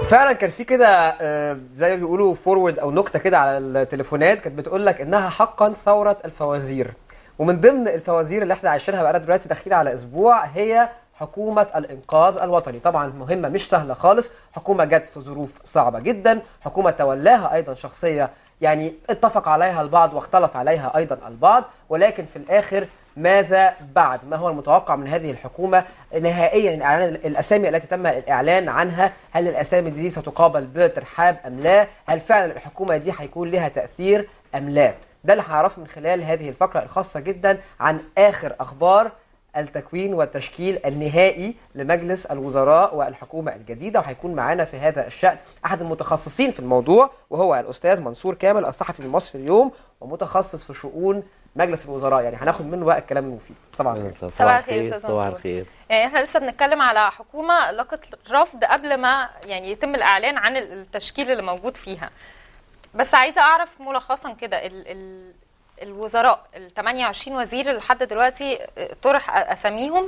فعلا كان في كده آه، زي ما بيقولوا فورورد او نكته كده على التليفونات كانت بتقول لك انها حقا ثوره الفوازير ومن ضمن الفوازير اللي احنا عايشينها بقى دلوقتي داخلين على اسبوع هي حكومة الإنقاذ الوطني طبعا مهمة مش سهلة خالص حكومة جت في ظروف صعبة جدا حكومة تولاها أيضا شخصية يعني اتفق عليها البعض واختلف عليها أيضا البعض ولكن في الآخر ماذا بعد ما هو المتوقع من هذه الحكومة نهائيا الإعلان الأسامي التي تم الإعلان عنها هل الأسامي دي ستقابل بترحاب أم لا هل فعلا الحكومة دي هيكون لها تأثير أم لا ده اللي هنعرفه من خلال هذه الفقرة الخاصة جدا عن آخر أخبار التكوين والتشكيل النهائي لمجلس الوزراء والحكومة الجديدة وهيكون معانا في هذا الشأن أحد المتخصصين في الموضوع وهو الأستاذ منصور كامل الصحفي من مصر اليوم ومتخصص في شؤون مجلس الوزراء يعني هناخد منه بقى الكلام المفيد صباح الخير صباح الخير استاذ صباح منصور الخير يعني احنا لسه بنتكلم على حكومه لقت رفض قبل ما يعني يتم الاعلان عن التشكيل اللي موجود فيها بس عايزه اعرف ملخصا كده ال ال الوزراء ال 28 وزير اللي لحد دلوقتي طرح اساميهم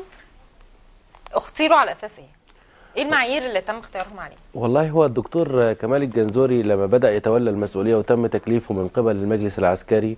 اختيروا على اساس ايه؟ ايه المعايير اللي تم اختيارهم عليه؟ والله هو الدكتور كمال الجنزوري لما بدأ يتولى المسؤولية وتم تكليفه من قبل المجلس العسكري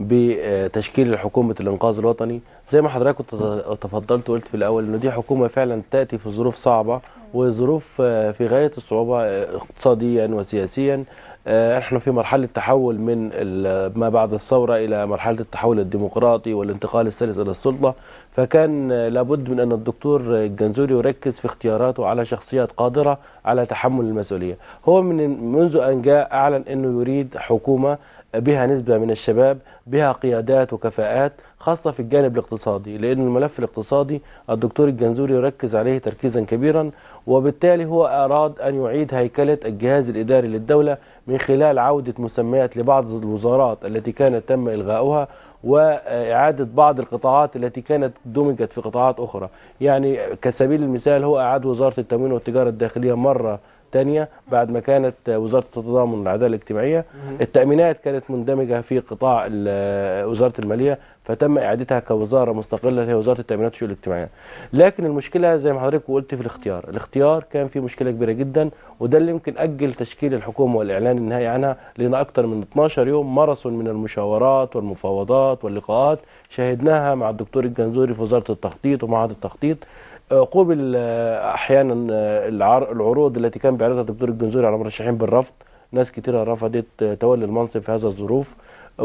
بتشكيل حكومة الإنقاذ الوطني زي ما حضرتك تفضلت وقلت في الأول إنه دي حكومة فعلا تأتي في ظروف صعبة وظروف في غاية الصعوبة اقتصاديا وسياسيا احنا في مرحلة تحول من ما بعد الثورة إلى مرحلة التحول الديمقراطي والانتقال السلس إلى السلطة فكان لابد من أن الدكتور الجنزوري يركز في اختياراته على شخصيات قادرة على تحمل المسؤولية هو من منذ أن جاء أعلن أنه يريد حكومة بها نسبة من الشباب بها قيادات وكفاءات خاصة في الجانب الاقتصادي لأن الملف الاقتصادي الدكتور الجنزوري يركز عليه تركيزا كبيرا وبالتالي هو أراد أن يعيد هيكلة الجهاز الإداري للدولة من خلال عودة مسميات لبعض الوزارات التي كانت تم إلغاؤها وإعادة بعض القطاعات التي كانت دمجت في قطاعات أخرى يعني كسبيل المثال هو أعاد وزارة التموين والتجارة الداخلية مرة تانية بعد ما كانت وزارة التضامن والعدالة الاجتماعية التأمينات كانت مندمجة في قطاع وزارة المالية فتم إعادتها كوزارة مستقلة اللي هي وزارة التأمينات والشؤون الاجتماعية لكن المشكلة زي ما حضرتك قلت في الاختيار الاختيار كان فيه مشكلة كبيرة جدا وده اللي يمكن أجل تشكيل الحكومة والإعلان النهائي عنها لأن أكثر من 12 يوم ماراثون من المشاورات والمفاوضات واللقاءات شهدناها مع الدكتور الجنزوري في وزارة التخطيط ومعهد التخطيط قوبل احيانا العروض التي كان بيعرضها الدكتور الجنزوري على مرشحين بالرفض ناس كثيره رفضت تولي المنصب في هذا الظروف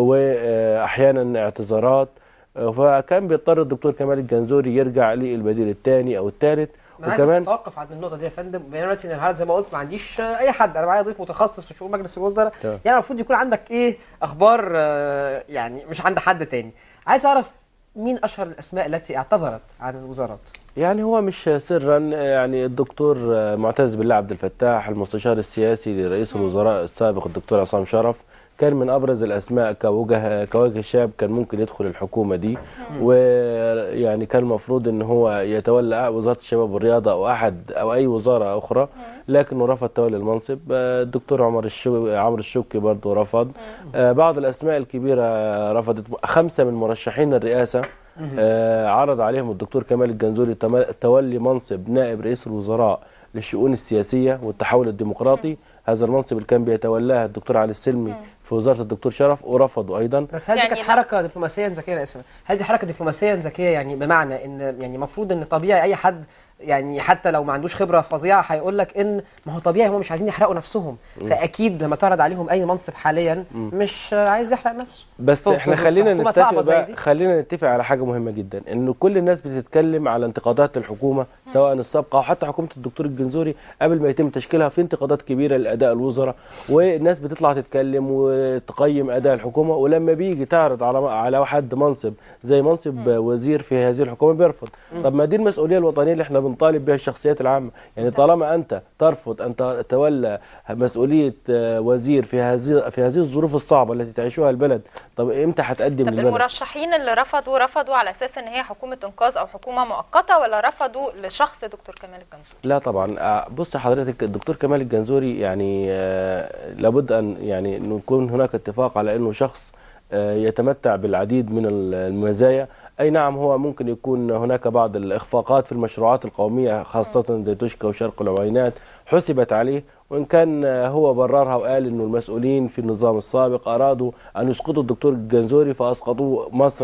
واحيانا اعتذارات فكان بيضطر الدكتور كمال الجنزوري يرجع للبديل الثاني او الثالث وكمان توقف عند النقطه دي يا فندم انا دلوقتي انا زي ما قلت ما عنديش اي حد انا معايا ضيف متخصص في شؤون مجلس الوزراء يعني المفروض يكون عندك ايه اخبار يعني مش عند حد تاني عايز اعرف مين اشهر الاسماء التي اعتذرت عن الوزارات يعني هو مش سرا يعني الدكتور معتز بالله عبد الفتاح المستشار السياسي لرئيس الوزراء السابق الدكتور عصام شرف كان من ابرز الاسماء كوجه كوجه الشاب كان ممكن يدخل الحكومه دي ويعني كان المفروض ان هو يتولى وزاره الشباب والرياضه او احد او اي وزاره اخرى لكنه رفض تولي المنصب الدكتور عمر الشو... عمرو الشوكي برضه رفض بعض الاسماء الكبيره رفضت خمسه من مرشحين الرئاسه آه عرض عليهم الدكتور كمال الجنزوري تولي منصب نائب رئيس الوزراء للشؤون السياسيه والتحول الديمقراطي هذا المنصب اللي كان بيتولاه الدكتور علي السلمي في وزاره الدكتور شرف ورفضوا ايضا بس هل دي يعني كانت حركه دبلوماسيه ذكيه يا اسماء هل دي حركه دبلوماسيه ذكيه يعني بمعنى ان يعني المفروض ان طبيعي اي حد يعني حتى لو ما عندوش خبره فظيعه هيقول لك ان ما هو طبيعي هم مش عايزين يحرقوا نفسهم فاكيد لما تعرض عليهم اي منصب حاليا مش عايز يحرق نفسه بس احنا خلينا نتفق بقى خلينا نتفق على حاجه مهمه جدا انه كل الناس بتتكلم على انتقادات الحكومه سواء السابقه او حتى حكومه الدكتور الجنزوري قبل ما يتم تشكيلها في انتقادات كبيره لاداء الوزراء والناس بتطلع تتكلم وتقيم اداء الحكومه ولما بيجي تعرض على على حد منصب زي منصب وزير في هذه الحكومه بيرفض طب ما دي المسؤوليه الوطنيه اللي احنا بنطالب بها الشخصيات العامه يعني طالما انت ترفض ان تتولى مسؤوليه وزير في هذه في هذه الظروف الصعبه التي تعيشها البلد طب امتى هتقدم طب للبلد المرشحين اللي رفضوا رفضوا على اساس ان هي حكومه انقاذ او حكومه مؤقته ولا رفضوا لشخص دكتور كمال الجنزوري لا طبعا بص حضرتك الدكتور كمال الجنزوري يعني لابد ان يعني يكون هناك اتفاق على انه شخص يتمتع بالعديد من المزايا اي نعم هو ممكن يكون هناك بعض الاخفاقات في المشروعات القوميه خاصه زي توشكا وشرق العوينات حسبت عليه وان كان هو بررها وقال انه المسؤولين في النظام السابق ارادوا ان يسقطوا الدكتور الجنزوري فاسقطوا مصر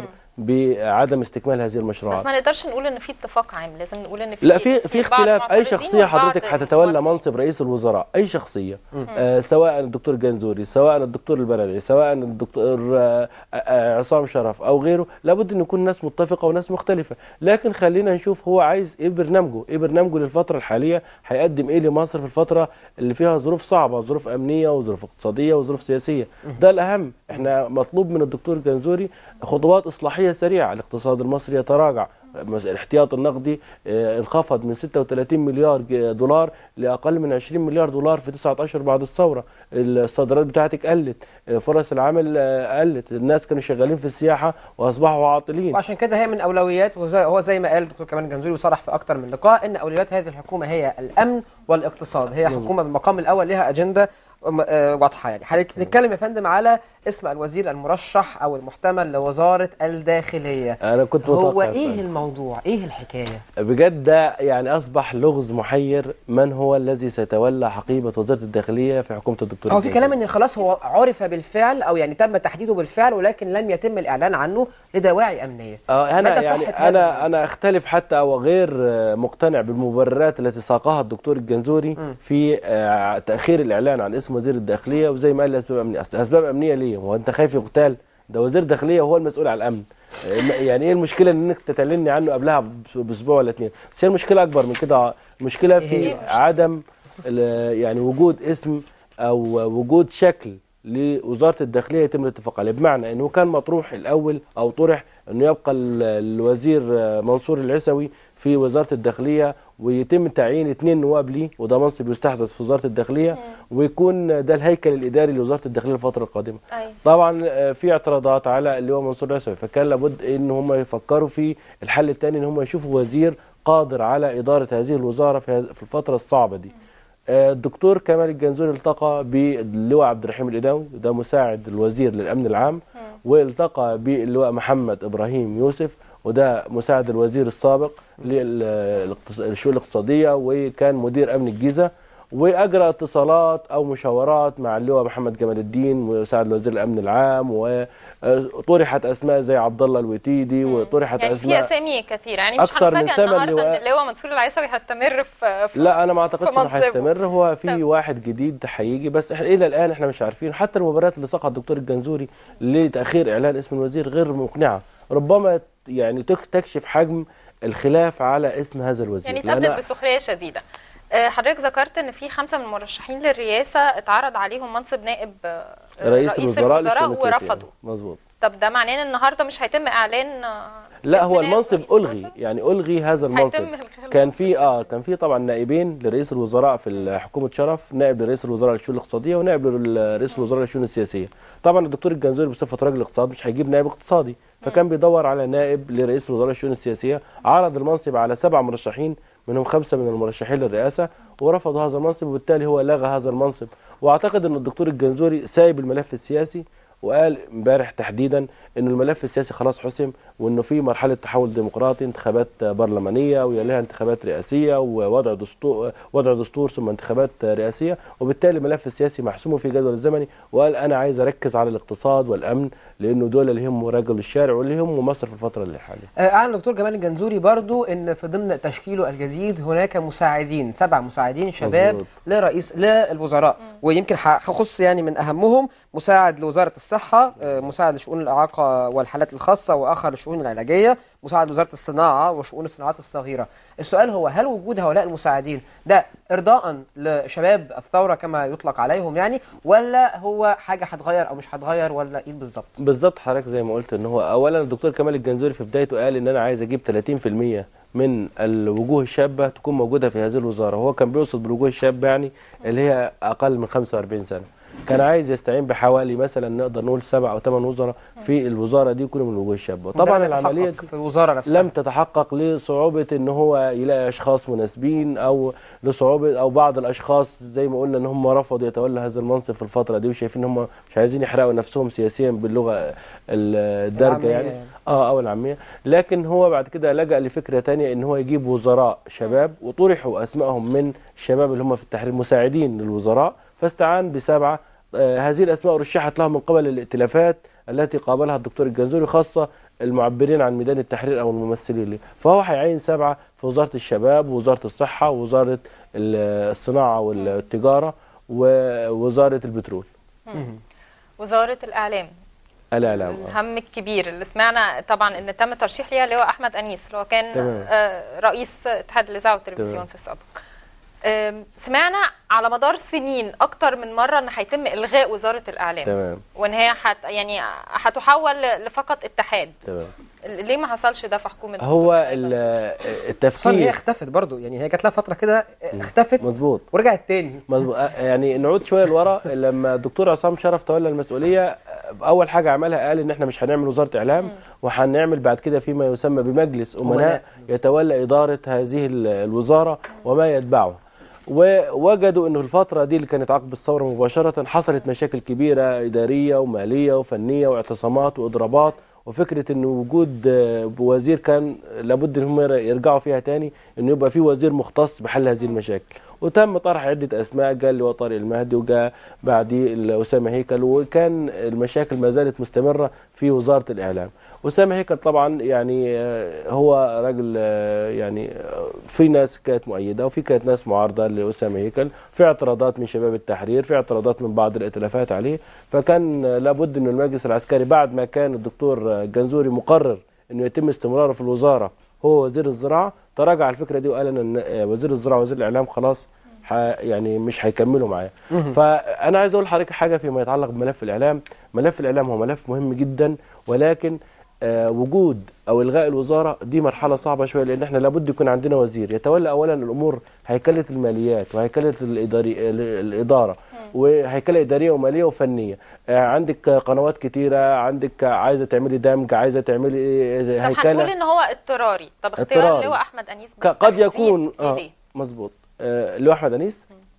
بعدم استكمال هذه المشروعات بس ما نقدرش نقول ان في اتفاق عام لازم نقول ان في لا في في بعض اختلاف اي معترضين شخصيه وبعض حضرتك هتتولى موافقين. منصب رئيس الوزراء اي شخصيه آه سواء الدكتور جنزوري سواء الدكتور البلدي سواء الدكتور آه آه عصام شرف او غيره لابد ان يكون ناس متفقه وناس مختلفه لكن خلينا نشوف هو عايز ايه برنامجه ايه برنامجه للفتره الحاليه هيقدم ايه لمصر في الفتره اللي فيها ظروف صعبه ظروف امنيه وظروف اقتصاديه وظروف سياسيه ده الاهم احنا مطلوب من الدكتور جنزوري خطوات اصلاحيه سريعه الاقتصاد المصري يتراجع مس- الاحتياط النقدي آه، انخفض من 36 مليار ج- دولار لاقل من 20 مليار دولار في 19 بعد الثوره الصادرات بتاعتك قلت آه، فرص العمل آه، قلت الناس كانوا شغالين في السياحه واصبحوا عاطلين وعشان كده هي من اولويات وزي هو زي ما قال الدكتور كمال الجنزوري وصرح في اكتر من لقاء ان اولويات هذه الحكومه هي الامن والاقتصاد هي حكومه بالمقام الاول لها اجنده م- آه، واضحه يعني حضرتك نتكلم يا فندم على اسم الوزير المرشح او المحتمل لوزاره الداخليه انا كنت هو متوقع ايه السؤال. الموضوع ايه الحكايه بجد ده يعني اصبح لغز محير من هو الذي سيتولى حقيبه وزاره الداخليه في حكومه الدكتور هو في الجنزوري؟ كلام ان خلاص هو عرف بالفعل او يعني تم تحديده بالفعل ولكن لم يتم الاعلان عنه لدواعي امنيه اه انا مدى يعني صحة هذا انا انا اختلف حتى او غير آه، مقتنع بالمبررات التي ساقها الدكتور الجنزوري في آه، تاخير الاعلان عن اسم وزير الداخليه وزي ما قال لاسباب امنيه أصل اسباب امنيه ليه هو انت خايف يقتال ده وزير داخليه وهو المسؤول عن الامن آه، يعني ايه المشكله انك تتعلني عنه قبلها بس- باسبوع ولا اتنين بس هي المشكله اكبر من كده المشكله إيه في هي؟ عدم ال- يعني وجود اسم او وجود شكل لوزاره الداخليه يتم الاتفاق عليه بمعنى انه كان مطروح الاول او طرح انه يبقى ال- الوزير آه، منصور العسوي في وزاره الداخليه ويتم تعيين اثنين نواب ليه وده منصب يستحدث في وزاره الداخليه ويكون ده الهيكل الاداري لوزاره الداخليه الفتره القادمه أيوة. طبعا آه، في اعتراضات على اللي هو منصور العسوي فكان لابد ان هم يفكروا في الحل الثاني ان هم يشوفوا وزير قادر على اداره هذه الوزاره في هذ- في الفتره الصعبه دي آه، الدكتور كمال الجنزوري التقى باللواء عبد الرحيم الإداوي ده مساعد الوزير للأمن العام والتقى باللواء محمد إبراهيم يوسف وده مساعد الوزير السابق للشؤون الاقتصادية وكان مدير أمن الجيزة واجرى اتصالات او مشاورات مع اللواء محمد جمال الدين مساعد وزير الامن العام وطرحت اسماء زي عبد الله الوتيدي وطرحت يعني في اسماء اسامي كتير يعني مش أكثر من هنفاجئ ثمن النهارده لواء. ان اللواء منصور العيسوي هيستمر في, في لا انا ما اعتقدش في انه منصبه. هيستمر هو في طب. واحد جديد هيجي بس احنا الى الان احنا مش عارفين حتى المبررات اللي ساقها الدكتور الجنزوري لتاخير اعلان اسم الوزير غير مقنعه ربما يعني تك- تكشف حجم الخلاف على اسم هذا الوزير يعني لأن تبدت بسخريه شديده آه، حضرتك ذكرت ان في خمسه من المرشحين للرئاسه اتعرض عليهم منصب نائب آه، رئيس, الوزراء للشؤون السياسية. ورفضوا مظبوط طب ده معناه ان النهارده مش هيتم اعلان آه، لا اسم هو نائب المنصب رئيس الغي الوزراء؟ يعني الغي هذا المنصب هيتم إلغاء كان المنصب. في اه كان في طبعا نائبين لرئيس الوزراء في حكومه شرف نائب لرئيس الوزراء للشؤون الاقتصاديه ونائب لرئيس الوزراء للشؤون السياسيه طبعا الدكتور الجنزوري بصفه راجل اقتصاد مش هيجيب نائب اقتصادي فكان بيدور على نائب لرئيس الوزراء للشؤون السياسيه عرض المنصب على سبع مرشحين منهم خمسه من المرشحين للرئاسه ورفضوا هذا المنصب وبالتالي هو لغى هذا المنصب واعتقد ان الدكتور الجنزوري سايب الملف السياسي وقال امبارح تحديدا ان الملف السياسي خلاص حسم وانه في مرحله تحول ديمقراطي انتخابات برلمانيه ويليها انتخابات رئاسيه ووضع دستور وضع دستور ثم انتخابات رئاسيه وبالتالي الملف السياسي محسوم في جدول الزمني وقال انا عايز اركز على الاقتصاد والامن لانه دول اللي يهموا رجل الشارع واللي يهموا مصر في الفتره اللي حاليا آه، اعلن الدكتور جمال الجنزوري برضو ان في ضمن تشكيله الجديد هناك مساعدين سبع مساعدين شباب مظبوط. لرئيس للوزراء ويمكن هخص يعني من اهمهم مساعد لوزاره الصحه آه، مساعد لشؤون الاعاقه والحالات الخاصه واخر للشؤون العلاجيه مساعد لوزاره الصناعه وشؤون الصناعات الصغيره السؤال هو هل وجود هؤلاء المساعدين ده ارضاء لشباب الثوره كما يطلق عليهم يعني ولا هو حاجه هتغير او مش هتغير ولا ايه بالظبط بالظبط حضرتك زي ما قلت ان هو اولا الدكتور كمال الجنزوري في بدايته قال ان انا عايز اجيب 30% من الوجوه الشابه تكون موجوده في هذه الوزاره هو كان بيقصد بالوجوه الشابه يعني اللي هي اقل من 45 سنه كان عايز يستعين بحوالي مثلا نقدر نقول سبع او ثمان وزراء في الوزاره دي يكونوا من الوجوه الشابه وده طبعا لم العمليه يتحقق في الوزاره نفسها لم تتحقق لصعوبة ان هو يلاقي اشخاص مناسبين او لصعوبة او بعض الاشخاص زي ما قلنا ان هم رفضوا يتولى هذا المنصب في الفترة دي وشايفين ان هم مش عايزين يحرقوا نفسهم سياسيا باللغة الدارجة العامية يعني يعني. اه او العامية لكن هو بعد كده لجأ لفكرة تانية ان هو يجيب وزراء شباب وطرحوا اسمائهم من الشباب اللي هم في التحرير مساعدين للوزراء فاستعان بسبعة آه هذه الاسماء رشحت له من قبل الائتلافات التي قابلها الدكتور الجنزوري خاصة المعبرين عن ميدان التحرير او الممثلين ليه فهو هيعين سبعه في وزاره الشباب ووزاره الصحه ووزاره ال- الصناعه والتجاره ووزاره البترول مهم. وزاره الاعلام الاعلام آه. الهم الكبير اللي سمعنا طبعا ان تم ترشيح ليها اللي هو احمد انيس اللي هو كان تمام. آه، رئيس اتحاد الاذاعه والتلفزيون تمام. في السابق آم، سمعنا على مدار سنين اكتر من مره ان هيتم الغاء وزاره الاعلام تمام وان هي حت يعني هتحول لفقط اتحاد تمام ليه ما حصلش ده في حكومه هو دكتور ال- الجنزوري؟ خصوصا ان هي التفكير اختفت برضو يعني هي جات لها فتره كده اختفت مظبوط ورجعت تاني مظبوط آه، يعني نعود شويه لورا لما الدكتور عصام شرف تولى المسؤوليه آه، اول حاجه عملها قال ان احنا مش هنعمل وزاره اعلام وهنعمل بعد كده فيما يسمى بمجلس امناء أمناء. يتولى اداره هذه ال- الوزاره وما يتبعه ووجدوا انه الفتره دي اللي كانت عقب الثوره مباشره حصلت مشاكل كبيره اداريه وماليه وفنيه واعتصامات واضرابات وفكره ان وجود آه، وزير كان لابد ان هم يرجعوا فيها تاني انه يبقى في وزير مختص بحل هذه المشاكل وتم طرح عده اسماء جاء اللي هو طارق المهدي وجاء بعديه اسامه هيكل وكان المشاكل ما زالت مستمره في وزاره الاعلام اسامه هيكل طبعا يعني آه، هو راجل آه، يعني آه، في ناس كانت مؤيده وفي كانت ناس معارضه لاسامه هيكل في اعتراضات من شباب التحرير في اعتراضات من بعض الائتلافات عليه فكان آه، لابد انه المجلس العسكري بعد ما كان الدكتور آه، جنزوري مقرر انه يتم استمراره في الوزاره هو وزير الزراعه تراجع الفكره دي وقال ان آه، وزير الزراعه ووزير الاعلام خلاص ح- يعني مش هيكملوا معاه فانا عايز اقول لحضرتك حاجه فيما يتعلق بملف الاعلام ملف الاعلام هو ملف مهم جدا ولكن آه، وجود او الغاء الوزاره دي مرحله صعبه شويه لان احنا لابد يكون عندنا وزير يتولى اولا الامور هيكله الماليات وهيكله الاداري ال- الاداره وهيكله اداريه وماليه وفنيه آه، عندك قنوات كتيره عندك عايزه تعملي دمج عايزه تعملي آه، طب هنقول هيكله ان هو اضطراري طب اختيار اضطراري. اللي هو احمد انيس ك- قد بالتحديد يكون ليه اه ليه؟ مظبوط آه، اللي هو احمد انيس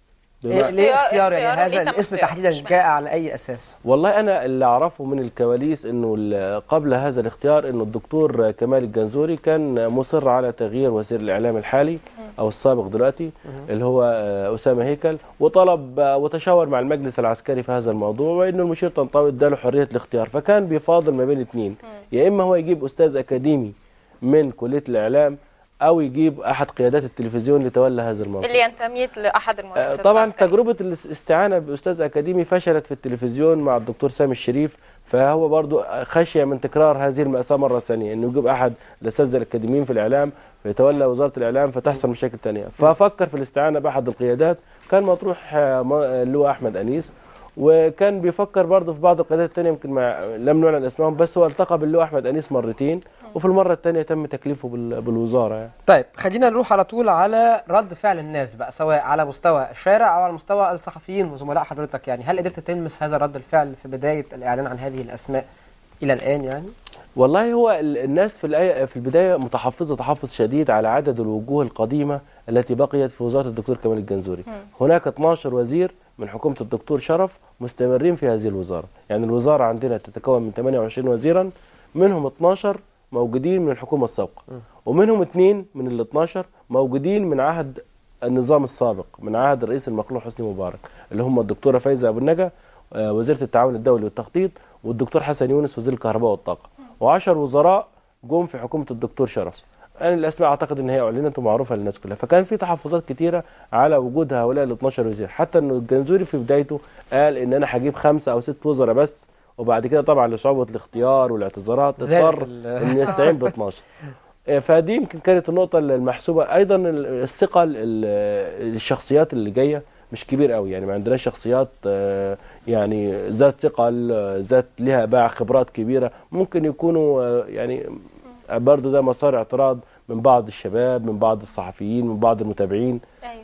إيه ليه اختيار- اختيار يعني اختياره ليه هذا تم الاسم اختياره؟ تحديدا اشمعنى؟ جاء على اي اساس والله انا اللي اعرفه من الكواليس انه ال- قبل هذا الاختيار انه الدكتور كمال الجنزوري كان مصر على تغيير وزير الاعلام الحالي او السابق دلوقتي اللي هو آه، اسامه هيكل وطلب آه، وتشاور مع المجلس العسكري في هذا الموضوع وانه المشير طنطاوي اداله حريه الاختيار فكان بيفاضل ما بين اثنين يا اما هو يجيب استاذ اكاديمي من كليه الاعلام او يجيب احد قيادات التلفزيون لتولى هذا الموضوع اللي ينتمي لاحد آه، المؤسسات طبعا العسكرية. تجربه الاستعانه باستاذ اكاديمي فشلت في التلفزيون مع الدكتور سامي الشريف فهو برضو خشيه من تكرار هذه المأساة مرة ثانية انه يجيب احد الاساتذة الاكاديميين في الاعلام فيتولى وزارة الاعلام فتحصل مشاكل تانية ففكر في الاستعانة باحد القيادات كان مطروح آه، م- اللي هو احمد انيس وكان بيفكر برضه في بعض القيادات التانية يمكن ما لم نعلن اسمائهم بس هو التقى باللواء احمد انيس مرتين وفي المرة الثانية تم تكليفه بال- بالوزارة يعني. طيب خلينا نروح على طول على رد فعل الناس بقى سواء على مستوى الشارع او على مستوى الصحفيين وزملاء حضرتك يعني هل قدرت تلمس هذا رد الفعل في بدايه الاعلان عن هذه الاسماء الى الان يعني والله هو ال- الناس في الآية في البداية متحفظة تحفظ شديد على عدد الوجوه القديمة التي بقيت في وزارة الدكتور كمال الجنزوري هناك 12 وزير من حكومة الدكتور شرف مستمرين في هذه الوزارة يعني الوزارة عندنا تتكون من 28 وزيرا منهم 12 موجودين من الحكومة السابقة ومنهم اثنين من ال 12 موجودين من عهد النظام السابق من عهد الرئيس المخلوع حسني مبارك اللي هم الدكتورة فايزة أبو النجا آه، وزيرة التعاون الدولي والتخطيط والدكتور حسن يونس وزير الكهرباء والطاقة وعشر وزراء جم في حكومة الدكتور شرف يعني الأسماء أعتقد إن هي أعلنت ومعروفة للناس كلها فكان في تحفظات كتيرة على وجود هؤلاء ال 12 وزير حتى إنه الجنزوري في بدايته قال إن أنا هجيب خمسة أو ست وزراء بس وبعد كده طبعا لصعوبة الاختيار والاعتذارات زاد اضطر ال- إنه يستعين ب 12 آه، فدي يمكن كانت النقطة المحسوبة أيضا الثقة ال- ال- الشخصيات اللي جاية مش كبير قوي يعني ما عندناش شخصيات آه، يعني ذات ثقل آه، ذات لها باع خبرات كبيرة ممكن يكونوا آه، يعني برضو ده مسار اعتراض من بعض الشباب من بعض الصحفيين من بعض المتابعين أيوة.